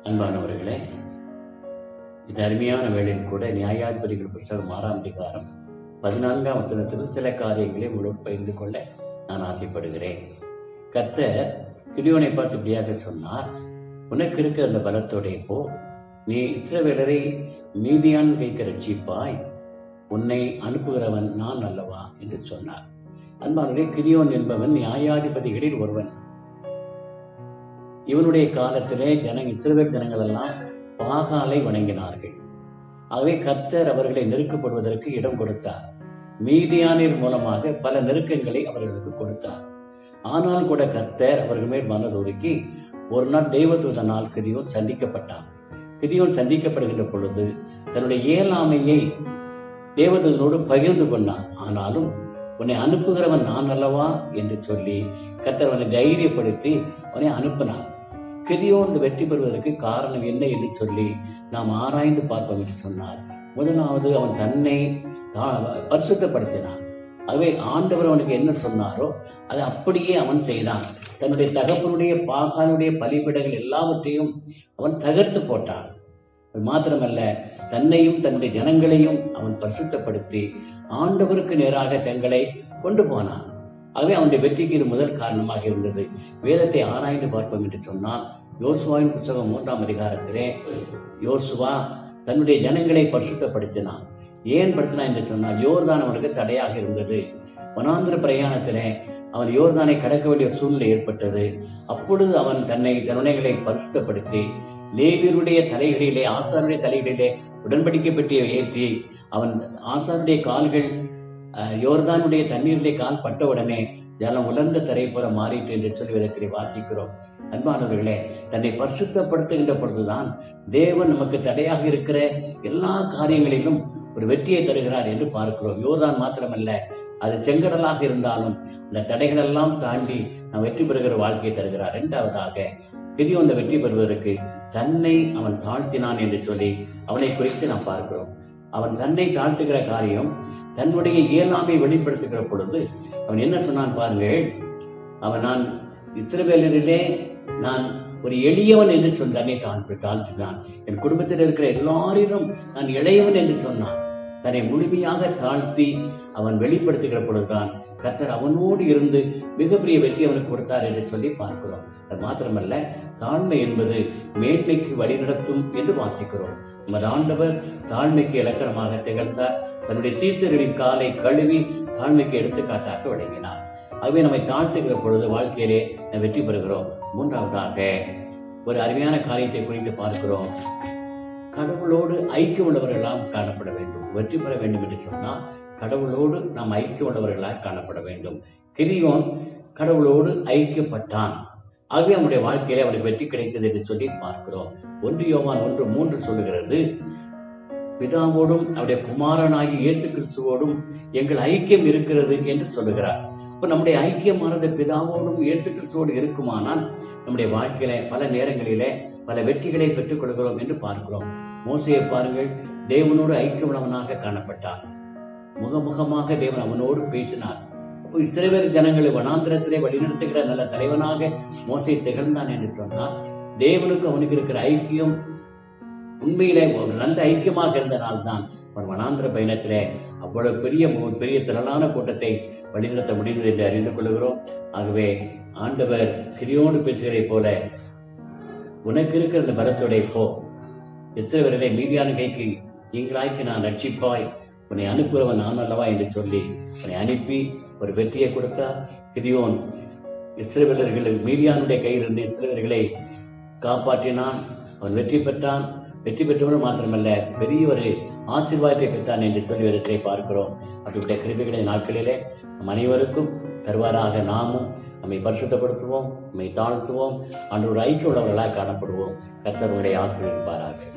அன்பானவர்களே இந்த அருமையான வேளையில் கூட நியாயாதிபதிகள் புஸ்தகம் ஆறாம் அதிகாரம் பதினான்காம் வசனத்தில் சில காரியங்களை உங்களோடு பகிர்ந்து கொள்ள நான் ஆசைப்படுகிறேன் கர்த்தர் கிடியோனை பார்த்து இப்படியாக சொன்னார் உனக்கு இருக்க அந்த பலத்தோடைய போ நீ இஸ்ரவேலரை மீதியான் கைக்கு ரட்சிப்பாய் உன்னை அனுப்புகிறவன் நான் அல்லவா என்று சொன்னார் அன்பானவரே கிரியோன் என்பவன் நியாயாதிபதிகளில் ஒருவன் இவனுடைய காலத்திலே ஜன இஸ்ரவேல் ஜனங்கள் எல்லாம் பாகாலை வணங்கினார்கள் ஆகவே கர்த்தர் அவர்களை நெருக்கப்படுவதற்கு இடம் கொடுத்தார் மீதியானின் மூலமாக பல நெருக்கங்களை அவர்களுக்கு கொடுத்தார் ஆனால் கூட கர்த்தர் அவர்கள் மேல் மனதொருக்கி ஒரு நாள் தெய்வதூதனால் கிதியோன் சந்திக்கப்பட்டான் கிதியோன் சந்திக்கப்படுகின்ற பொழுது தன்னுடைய இயலாமையை தேவதூதனோடு பகிர்ந்து கொண்டான் ஆனாலும் உன்னை அனுப்புகிறவன் நான் அல்லவா என்று சொல்லி கர்த்தர் அவனை தைரியப்படுத்தி அவனை அனுப்பினான் கிதியோன் வெற்றி பெறுவதற்கு காரணம் என்ன என்று சொல்லி நாம் ஆராய்ந்து பார்ப்போம் என்று சொன்னார் முதலாவது அவன் தன்னை தா- பரிசுத்தப்படுத்தினான் ஆகவே ஆண்டவர் அவனுக்கு என்ன சொன்னாரோ அதை அப்படியே அவன் செய்தான் தன்னுடைய தகப்பனுடைய பாகானுடைய பலிபிடங்கள் எல்லாவற்றையும் அவன் தகர்த்து போட்டான் அது மாத்திரமல்ல தன்னையும் தன்னுடைய ஜனங்களையும் அவன் பரிசுத்தப்படுத்தி ஆண்டவருக்கு நேராக தங்களை கொண்டு போனான் ஆகவே அவனுடைய வெற்றிக்கு இது முதல் காரணமாக இருந்தது வேதத்தை ஆராய்ந்து பார்ப்போம் என்று சொன்னால் யோசுவாவின் புத்தகம் மூன்றாம் அதிகாரத்திலே யோசுவா தன்னுடைய ஜனங்களை பரிசுத்தப்படுத்தினான் ஏன் படுத்தினான் என்று சொன்னால் யோர்தான் அவனுக்கு தடையாக இருந்தது வனாந்திர பிரயாணத்திலே அவன் யோர்தானை கடக்க வேண்டிய சூழ்நிலை ஏற்பட்டது அப்பொழுது அவன் தன்னை ஜனங்களை பரிசுத்தப்படுத்தி லேவியருடைய தலைகளிலே ஆசாருடைய தலைகளிலே உடன்படிக்கை பெட்டியை ஏற்றி அவன் ஆசாருடைய கால்கள் அஹ், யோர்தானுடைய தண்ணீரிலே கால் பட்டவுடனே ஜலம் உலர்ந்த தரை போல மாறிட்டு என்று சொல்லி விதத்திலே வாசிக்கிறோம் அன்பானவர்களே தன்னை பரிசுத்தப்படுத்துகின்ற பொழுதுதான் தேவன் நமக்கு தடையாக இருக்கிற எல்லா காரியங்களிலும் ஒரு வெற்றியை தருகிறார் என்று பார்க்கிறோம் யோர்தான் மாத்திரமல்ல அது செங்கடலாக இருந்தாலும் அந்த தடைகள் எல்லாம் தாண்டி நாம் வெற்றி பெறுகிற வாழ்க்கையை தருகிறார் இரண்டாவதாக கிதியோன் அந்த வெற்றி பெறுவதற்கு தன்னை அவன் தாழ்த்தினான் என்று சொல்லி அவனை குறித்து நாம் பார்க்கிறோம் அவன் தன்னை தாழ்த்துகிற காரியம் தன்னுடைய இயலாமை வெளிப்படுத்துகிற பொழுது அவன் என்ன சொன்னான் பாருங்கள் அவன் நான் இஸ்ரவேலரிலே நான் ஒரு எளியவன் என்று சொன்ன தன்னை தாழ்த்து தாழ்த்தினான் என் குடும்பத்தில் இருக்கிற எல்லாரிலும் நான் இளையவன் என்று சொன்னான் தன்னை முழுமையாக தாழ்த்தி அவன் வெளிப்படுத்துகிற பொழுதுதான் கர்த்தர் அவனோடு இருந்து மிகப்பெரிய வெற்றி அவனுக்கு கொடுத்தார் என்று சொல்லி பார்க்கிறோம் அது மாத்திரமல்ல தாழ்மை என்பது மேன்மைக்கு வழிநடத்தும் என்று வாசிக்கிறோம் நமது ஆண்டவர் தாழ்மைக்கு இலக்கணமாக திகழ்ந்தார் தன்னுடைய சீசர்களின் காலை கழுவி தாழ்மைக்கு எடுத்துக்காட்டாக வழங்கினார் ஆகவே நம்மை தாழ்த்துகிற பொழுது வாழ்க்கையிலே நாம் வெற்றி பெறுகிறோம் மூன்றாவதாக ஒரு அருமையான காரியத்தை குறித்து பார்க்கிறோம் கடவுளோடு ஐக்கியம் உள்ளவர்களாம் காணப்பட வேண்டும் வெற்றி பெற வேண்டும் என்று சொன்னால் கடவுளோடு நாம் ஐக்கியம் உள்ளவர்களாக காணப்பட வேண்டும் கிரியோன் கடவுளோடு ஐக்கியப்பட்டான் ஆகவே அவனுடைய வாழ்க்கையிலே அவனுக்கு வெற்றி கிடைத்தது என்று சொல்லி பார்க்கிறோம் ஒன்று யோவான் ஒன்று மூன்று சொல்லுகிறது பிதாவோடும் அவருடைய குமாரனாகி இயேசு கிறிஸ்துவோடும் எங்கள் ஐக்கியம் இருக்கிறது என்று சொல்லுகிறார் இப்ப நம்முடைய ஐக்கியமானது பிதாவோடும் இயேசு கிறிஸ்துவோடு இருக்குமானால் நம்முடைய வாழ்க்கையில பல நேரங்களிலே பல வெற்றிகளை பெற்றுக் கொள்கிறோம் என்று பார்க்கிறோம் மோசையை பாருங்கள் தேவனோடு ஐக்கியமுள்ளவனாக காணப்பட்டார் முகமுகமாக தேவன் அவனோடு பேசினார் அப்போ இஸ்ரவேல் ஜனங்களை வனாந்திரத்திலே வழிநடத்துகிற நல்ல தலைவனாக மோசை திகழ்ந்தான் என்று சொன்னால் தேவனுக்கு அவனுக்கு இருக்கிற ஐக்கியம் உண்மையிலே ஒரு நல்ல ஐக்கியமாக இருந்தனால்தான் அவன் வனாந்திர பயணத்திலே அவ்வளவு பெரிய ஒரு பெரிய திரளான கூட்டத்தை வழிநடத்த முடிந்தது என்று அறிந்து கொள்கிறோம் ஆகவே ஆண்டவர் கிரியோடு பேசுகிறதை போல உனக்கு இருக்கிற அந்த பலத்தோட போ எத்தனை மீதியான கைக்கு நீங்களாய்க்கு நான் ரட்சிப்பாய் உன்னை அனுப்புகிறவன் நான் அல்லவா என்று சொல்லி உன்னை அனுப்பி ஒரு வெற்றியை கொடுத்தார் கிரியோன் இஸ்ரவேலர்கள் மீதியானுடைய கையிலிருந்து இஸ்ரவேலர்களை காப்பாற்றினான் அவன் வெற்றி பெற்றான் வெற்றி பெற்றவன் மாத்திரமல்ல பெரிய ஒரு ஆசீர்வாதத்தை பெற்றான் என்று சொல்லி விதத்தை பார்க்கிறோம் அப்படிப்பட்ட கிருபைகளை நாட்களிலே நம் அனைவருக்கும் தருவாராக நாமும் நம்மை பரிசுத்தப்படுத்துவோம் நம்மை தாழ்த்துவோம் அன்று ஒரு ஐக்கிய உள்ளவர்களாக காணப்படுவோம் கர்த்தர் உங்களை ஆசீர்வதிப்பாராக